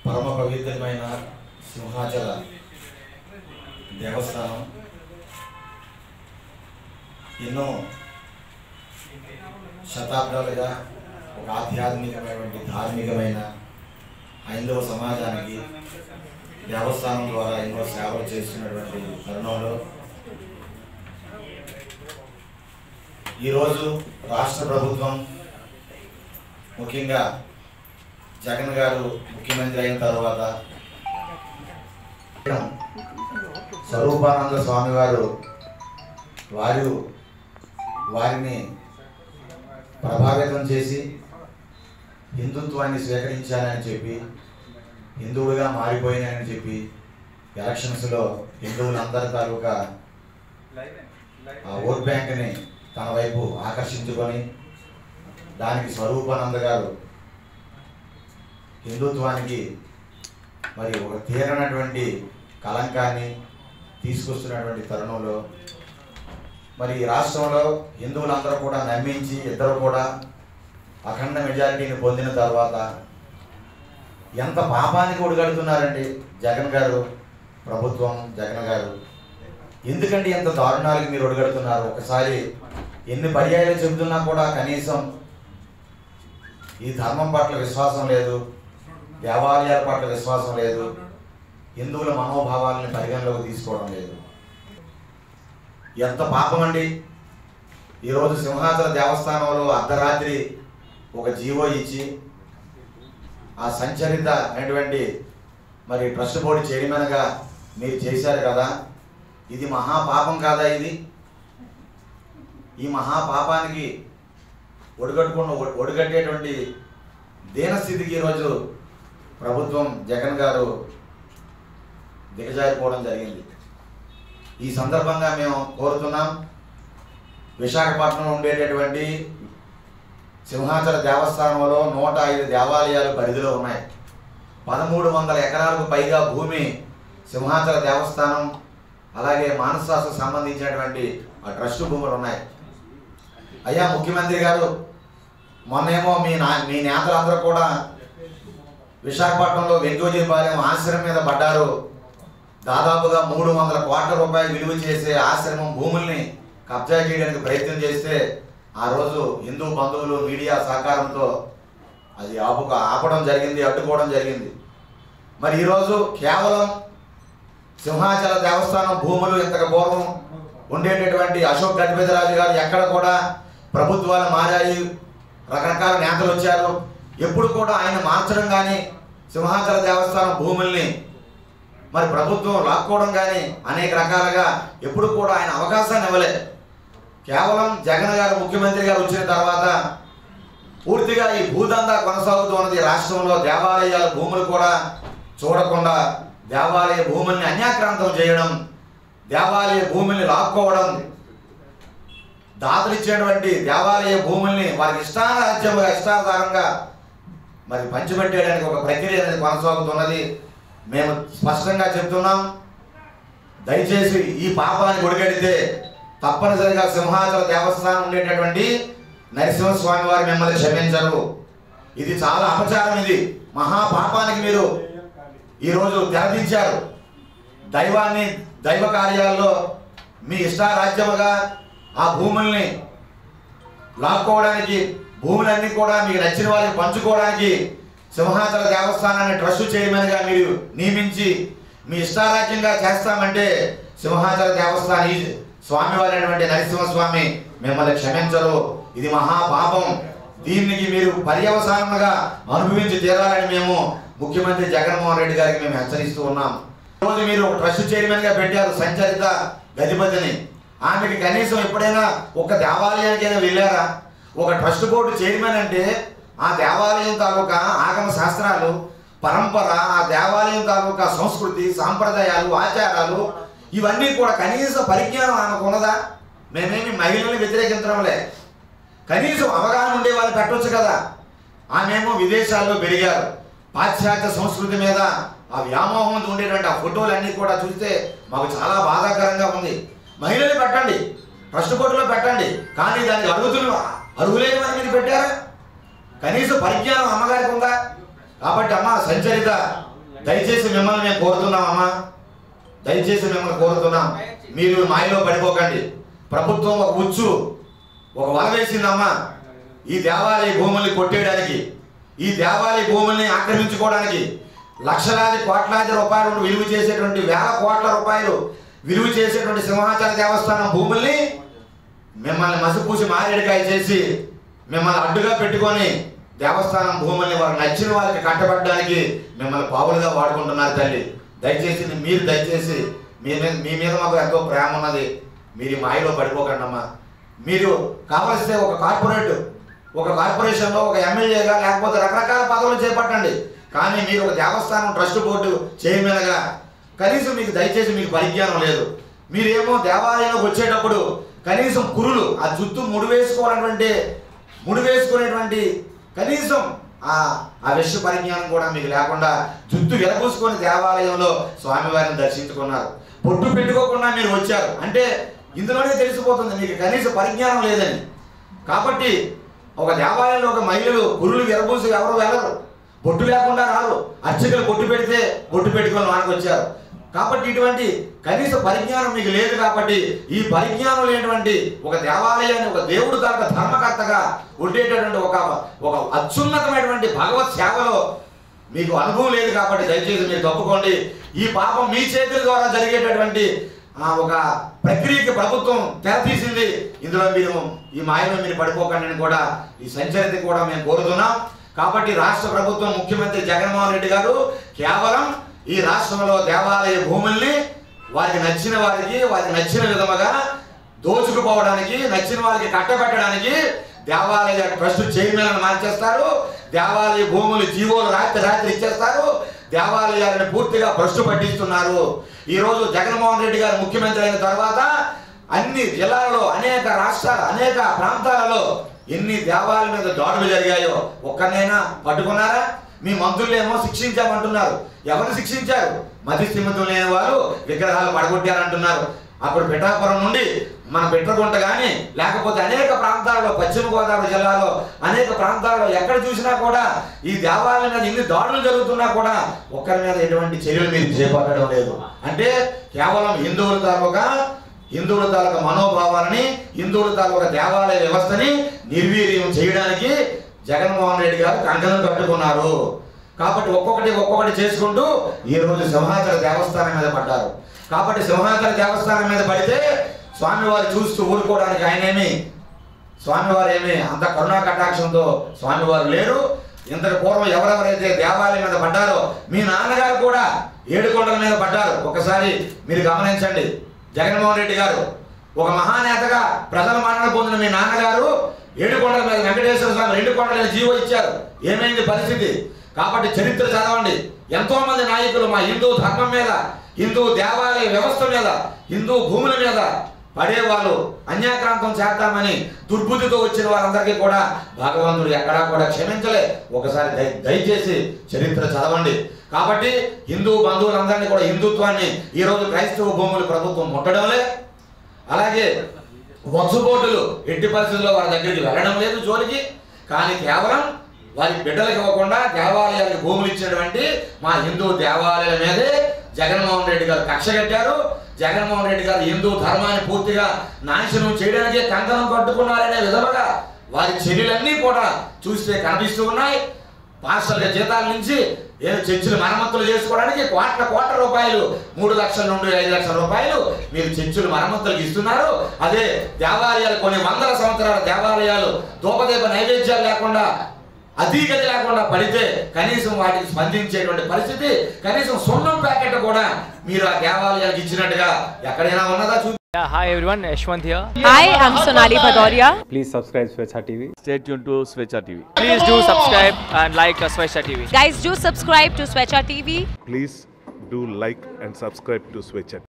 పరమ పవిత్రమైన సింహాచల దేవస్థానం ఎన్నో శతాబ్దాలుగా ఒక ఆధ్యాత్మికమైనటువంటి ధార్మికమైన హైందవ సమాజానికి దేవస్థానం ద్వారా ఎన్నో సేవలు చేస్తున్నటువంటి తరుణంలో ఈరోజు రాష్ట్ర ప్రభుత్వం ముఖ్యంగా జగన్ గారు ముఖ్యమంత్రి అయిన తర్వాత స్వరూపానంద స్వామి వారు వారు వారిని ప్రభావితం చేసి హిందుత్వాన్ని స్వీకరించానని చెప్పి హిందువులుగా మారిపోయినాయని చెప్పి ఎలక్షన్స్లో హిందువులందరి తాలూకా ఆ ఓట్ బ్యాంక్ని తన వైపు ఆకర్షించుకొని దానికి స్వరూపానంద గారు హిందుత్వానికి మరి ఒక తీరనటువంటి కలంకాన్ని తీసుకొస్తున్నటువంటి తరుణంలో మరి ఈ రాష్ట్రంలో హిందువులందరూ కూడా నమ్మించి ఇద్దరు కూడా అఖండ మెజారిటీని పొందిన తర్వాత ఎంత పాపానికి ఒడిగడుతున్నారండి జగన్ గారు ప్రభుత్వం జగన్ గారు ఎందుకంటే ఎంత దారుణాలకు మీరు ఒడిగడుతున్నారు ఒకసారి ఎన్ని పర్యాయాలు చెబుతున్నా కూడా కనీసం ఈ ధర్మం పట్ల విశ్వాసం లేదు దేవాలయాల పట్ల విశ్వాసం లేదు హిందువుల మనోభావాలను పరిగణలోకి తీసుకోవడం లేదు ఎంత పాపం అండి ఈరోజు సింహాచల దేవస్థానంలో అర్ధరాత్రి ఒక జీవో ఇచ్చి ఆ సంచరిత అనేటువంటి మరి ట్రస్ట్ బోర్డు చైర్మన్గా మీరు చేశారు కదా ఇది మహాపాపం కాదా ఇది ఈ మహాపాపానికి ఒడిగట్టుకున్న ఒడిగట్టేటువంటి దీనస్థితికి ఈరోజు ప్రభుత్వం జగన్ గారు దిగజారిపోవడం జరిగింది ఈ సందర్భంగా మేము కోరుతున్నాం విశాఖపట్నం ఉండేటటువంటి సింహాచల దేవస్థానంలో నూట ఐదు దేవాలయాలు పరిధిలో ఉన్నాయి పదమూడు వందల ఎకరాలకు పైగా భూమి సింహాచల దేవస్థానం అలాగే మానసాలకు సంబంధించినటువంటి ఆ ట్రస్ట్ భూములు ఉన్నాయి అయ్యా ముఖ్యమంత్రి గారు మొన్నేమో మీ నా మీ నేతలందరూ కూడా విశాఖపట్నంలో వెంకోజీపాలెం ఆశ్రమం మీద పడ్డారు దాదాపుగా మూడు వందల కోట్ల రూపాయలు విలువ చేసే ఆశ్రమం భూముల్ని కబ్జా చేయడానికి ప్రయత్నం చేస్తే ఆ రోజు హిందూ బంధువులు మీడియా సహకారంతో అది ఆపుక ఆపడం జరిగింది అడ్డుకోవడం జరిగింది మరి ఈరోజు కేవలం సింహాచల దేవస్థానం భూములు ఇంతకు పూర్వం ఉండేటటువంటి అశోక్ గజపతిరాజు గారు ఎక్కడ కూడా ప్రభుత్వాలు మారాయి రకరకాల నేతలు వచ్చారు ఎప్పుడు కూడా ఆయన మార్చడం కానీ సింహాచల దేవస్థానం భూముల్ని మరి ప్రభుత్వం లాక్కోవడం కానీ అనేక రకాలుగా ఎప్పుడు కూడా ఆయన అవకాశాన్ని ఇవ్వలేదు కేవలం జగన్ గారు ముఖ్యమంత్రి గారు వచ్చిన తర్వాత పూర్తిగా ఈ భూదందా కొనసాగుతూ ఉన్నది రాష్ట్రంలో దేవాలయాల భూములు కూడా చూడకుండా దేవాలయ భూముల్ని అన్యాక్రాంతం చేయడం దేవాలయ భూముల్ని లాక్కోవడం దాతలు ఇచ్చేటువంటి దేవాలయ భూముల్ని వారికి ఇష్టారాజ్యంగా ఇష్టాధారంగా మరి పంచిపెట్టేయడానికి ఒక ప్రక్రియ అనేది కొనసాగుతున్నది మేము స్పష్టంగా చెప్తున్నాం దయచేసి ఈ పాపాన్ని ఒడిగడితే తప్పనిసరిగా సింహాచల దేవస్థానం ఉండేటటువంటి నరసింహస్వామి వారు మిమ్మల్ని క్షమించరు ఇది చాలా అపచారం ఇది మహాపాపానికి మీరు ఈరోజు తెరదించారు దైవాన్ని దైవ కార్యాల్లో మీ ఇష్టారాజ్యముగా ఆ భూముల్ని లాక్కోవడానికి భూములన్నీ కూడా మీకు నచ్చిన వారికి పంచుకోవడానికి సింహాచల దేవస్థానాన్ని ట్రస్ట్ చైర్మన్గా మీరు నియమించి మీ ఇష్టారాజ్యంగా చేస్తామంటే సింహాచల దేవస్థాన ఈ స్వామివారి అయినటువంటి నరసింహస్వామి మిమ్మల్ని క్షమించరు ఇది మహాపాపం దీనికి మీరు పర్యవసానంగా అనుభవించి తీరాలని మేము ముఖ్యమంత్రి జగన్మోహన్ రెడ్డి గారికి మేము హెచ్చరిస్తూ ఉన్నాం ఈరోజు మీరు ట్రస్ట్ చైర్మన్ గా పెట్టారు సంచరిత గదిపతిని ఆమెకి కనీసం ఎప్పుడైనా ఒక దేవాలయానికైనా వెళ్ళారా ఒక ట్రస్ట్ బోర్డు చైర్మన్ అంటే ఆ దేవాలయం తాలూకా ఆగమ శాస్త్రాలు పరంపర ఆ దేవాలయం తాలూకా సంస్కృతి సాంప్రదాయాలు ఆచారాలు ఇవన్నీ కూడా కనీస పరిజ్ఞానం ఆమెకు ఉన్నదా మేమేమి మహిళల్ని వ్యతిరేకించడంలే కనీసం అవగాహన ఉండే వాళ్ళు పెట్టవచ్చు కదా ఆమెమో విదేశాల్లో పెరిగారు పాశ్చాత్య సంస్కృతి మీద ఆ వ్యామోహంతో ఉండేటువంటి ఆ ఫోటోలన్నీ కూడా చూస్తే మాకు చాలా బాధాకరంగా ఉంది మహిళలు పెట్టండి ట్రస్ట్ బోర్డులో పెట్టండి కానీ దానికి అర్హుతులు అర్హులైన వారి మీద పెట్టారా కనీసం పరిజ్ఞానం అమ్మగారికి ఉందా కాబట్టి అమ్మ సంచరిత దయచేసి మిమ్మల్ని మేము కోరుతున్నామమ్మా దయచేసి మిమ్మల్ని కోరుతున్నాం మీరు మాయలో పడిపోకండి ప్రభుత్వం ఒక ఉచ్చు ఒక వల వేసిందమ్మా ఈ దేవాలయ భూముల్ని కొట్టేయడానికి ఈ దేవాలయ భూముల్ని ఆక్రమించుకోవడానికి లక్షలాది కోట్లాది రూపాయలు విలువ చేసేటువంటి వేల కోట్ల రూపాయలు విలువ చేసేటువంటి సింహాచల దేవస్థానం భూముల్ని మిమ్మల్ని మసిపూసి మారేడుకాయ చేసి మిమ్మల్ని అడ్డుగా పెట్టుకొని దేవస్థానం భూముల్ని వారు నచ్చిన వాళ్ళకి కట్టబడడానికి మిమ్మల్ని పావులుగా వాడుకుంటున్నారు తల్లి దయచేసి మీరు దయచేసి మీ మీద మీ మీద మాకు ఎంతో ప్రేమ ఉన్నది మీరు ఈ మాయలో పడిపోకండి అమ్మా మీరు కావలిస్తే ఒక కార్పొరేట్ ఒక కార్పొరేషన్లో ఒక ఎమ్మెల్యేగా లేకపోతే రకరకాల పదవులు చేపట్టండి కానీ మీరు ఒక దేవస్థానం ట్రస్ట్ బోర్డు చైర్మన్గా కనీసం మీకు దయచేసి మీకు పరిజ్ఞానం లేదు మీరేమో దేవాలయంలోకి వచ్చేటప్పుడు కనీసం కురులు ఆ జుత్తు ముడి వేసుకోవాలన్నటువంటి ముడి వేసుకునేటువంటి కనీసం ఆ ఆ విషయ పరిజ్ఞానం కూడా మీకు లేకుండా జుత్తు విరబూసుకొని దేవాలయంలో స్వామివారిని దర్శించుకున్నారు పొట్టు పెట్టుకోకుండా మీరు వచ్చారు అంటే ఇందులోనే తెలిసిపోతుంది మీకు కనీస పరిజ్ఞానం లేదని కాబట్టి ఒక దేవాలయంలో ఒక మహిళలు కురులు విరబూసి ఎవరు వెళ్ళరు బొట్టు లేకుండా రారు అర్చకులు బొట్టు పెడితే బొట్టు పెట్టుకొని వానికి వచ్చారు కాబట్టి ఇటువంటి కనీస పరిజ్ఞానం మీకు లేదు కాబట్టి ఈ పరిజ్ఞానం లేనటువంటి ఒక దేవాలయాన్ని ఒక దేవుడు దాకా ధర్మకర్తగా ఉండేటటువంటి ఒక ఒక అత్యున్నతమైనటువంటి భగవత్ సేవలో మీకు అనుభవం లేదు కాబట్టి దయచేసి మీరు తప్పుకోండి ఈ పాపం మీ చేతుల ద్వారా జరిగేటటువంటి ఆ, ఒక ప్రక్రియకి ప్రభుత్వం తెరతీసింది ఇందులో మీరు ఈ మాయలో మీరు పడిపోకండి అని కూడా ఈ సంచరిత కూడా మేము కోరుతున్నాం కాబట్టి రాష్ట్ర ప్రభుత్వం ముఖ్యమంత్రి జగన్మోహన్ రెడ్డి గారు కేవలం ఈ రాష్ట్రంలో దేవాలయ భూముల్ని వారికి నచ్చిన వారికి వారికి నచ్చిన విధముగా దోచుకుపోవడానికి నచ్చిన వారికి కట్టబెట్టడానికి దేవాలయ ట్రస్ట్ చైర్మన్ మార్చేస్తారు దేవాలయ భూములు జీవోలు రాత్రి రాత్రి ఇచ్చేస్తారు దేవాలయాలను పూర్తిగా భ్రష్టు పట్టిస్తున్నారు ఈ రోజు జగన్మోహన్ రెడ్డి గారు ముఖ్యమంత్రి అయిన తర్వాత అన్ని జిల్లాలలో అనేక రాష్ట్రాలు అనేక ప్రాంతాలలో ఎన్ని దేవాలయాల మీద దాడులు జరిగాయో ఒక్కరినైనా పట్టుకున్నారా మీ మంత్రులేమో శిక్షించామంటున్నారు ఎవరు శిక్షించారు మతి స్థిమితం లేని వారు విగ్రహాలు పడగొట్టారంటున్నారు అప్పుడు పిఠాపురం నుండి మన బిట్రగుంట కానీ లేకపోతే అనేక ప్రాంతాల్లో పశ్చిమ గోదావరి జిల్లాలో అనేక ప్రాంతాల్లో ఎక్కడ చూసినా కూడా ఈ దేవాలయం మీద ఇన్ని దాడులు జరుగుతున్నా కూడా ఒక్కరి మీద ఎటువంటి చర్యలు మీరు చేపట్టడం లేదు అంటే కేవలం హిందువుల తాలూకా హిందువుల తాలూకా మనోభావాలని హిందువుల తాలూకా దేవాలయ వ్యవస్థని నిర్వీర్యం చేయడానికి జగన్మోహన్ రెడ్డి గారు కంకణం కట్టుకున్నారు కాబట్టి ఒక్కొక్కటి ఒక్కొక్కటి చేసుకుంటూ ఈ రోజు సింహాచల దేవస్థానం మీద పడ్డారు కాబట్టి సింహాచల దేవస్థానం మీద పడితే స్వామివారు చూస్తూ ఊరుకోవడానికి ఆయనేమి స్వామివారు ఏమి అంత కరుణా కటాక్షంతో స్వామివారు లేరు ఇంతకు పూర్వం ఎవరెవరైతే దేవాలయం మీద పడ్డారో మీ నాన్నగారు కూడా ఏడుకొండల మీద పడ్డారు ఒకసారి మీరు గమనించండి జగన్మోహన్ రెడ్డి గారు ఒక మహానేతగా ప్రజల మన్నన పొందిన మీ నాన్నగారు ఏడుకొండల మీద వెంకటేశ్వర స్వామి రెండు కొండల మీద జీవో ఇచ్చారు ఏమైంది పరిస్థితి కాబట్టి చరిత్ర చదవండి ఎంతో మంది నాయకులు మా హిందూ ధర్మం మీద హిందూ దేవాలయ వ్యవస్థ మీద హిందూ భూముల మీద పడేవాళ్ళు అన్యాక్రాంతం చేద్దామని దుర్బుద్ధితో వచ్చిన వారందరికీ కూడా భగవంతుడు ఎక్కడా కూడా క్షమించలే ఒకసారి దయ దయచేసి చరిత్ర చదవండి కాబట్టి హిందూ బంధువులందరినీ కూడా హిందుత్వాన్ని ఈ రోజు క్రైస్తవ భూములు ప్రభుత్వం ముట్టడంలే అలాగే వక్సు బోర్డులు ఎట్టి పరిస్థితుల్లో వారి దగ్గరికి వెళ్ళడం లేదు జోలికి కానీ కేవలం వారి బిడ్డలకు ఇవ్వకుండా దేవాలయాలకు భూములు ఇచ్చినటువంటి మా హిందూ దేవాలయాల మీదే జగన్మోహన్ రెడ్డి గారు కక్ష కట్టారు జగన్మోహన్ రెడ్డి గారు హిందూ ధర్మాన్ని పూర్తిగా నాశనం చేయడానికే కంకణం కట్టుకున్నారనే విధముగా వారి చర్యలన్నీ కూడా చూస్తే కనిపిస్తూ ఉన్నాయి పాస్టర్ల జీతాల నుంచి ఏదో చర్చిలు మరమ్మతులు చేసుకోవడానికి కోట్ల కోట్ల రూపాయలు మూడు లక్షల నుండి ఐదు లక్షల రూపాయలు మీరు చర్చిలు మరమ్మతులకు ఇస్తున్నారు అదే దేవాలయాలు కొన్ని వందల సంవత్సరాల దేవాలయాలు దూపదీప నైవేద్యాలు లేకుండా అధీగతి లేకుండా పడితే కనీసం వాటికి స్పందించేటువంటి పరిస్థితి కనీసం సున్నం ప్యాకెట్ కూడా మీరు ఆ దేవాలయానికి ఇచ్చినట్టుగా ఎక్కడైనా ఉన్నదా చూ Yeah, hi everyone, Yashwant here. Hi, I'm Sonali Bhadoria. Please subscribe Swechha TV. Stay tuned to Svecha TV. Please do subscribe and like uh, Swesha TV. Guys, do subscribe to Swecha TV. please do like and subscribe to Switch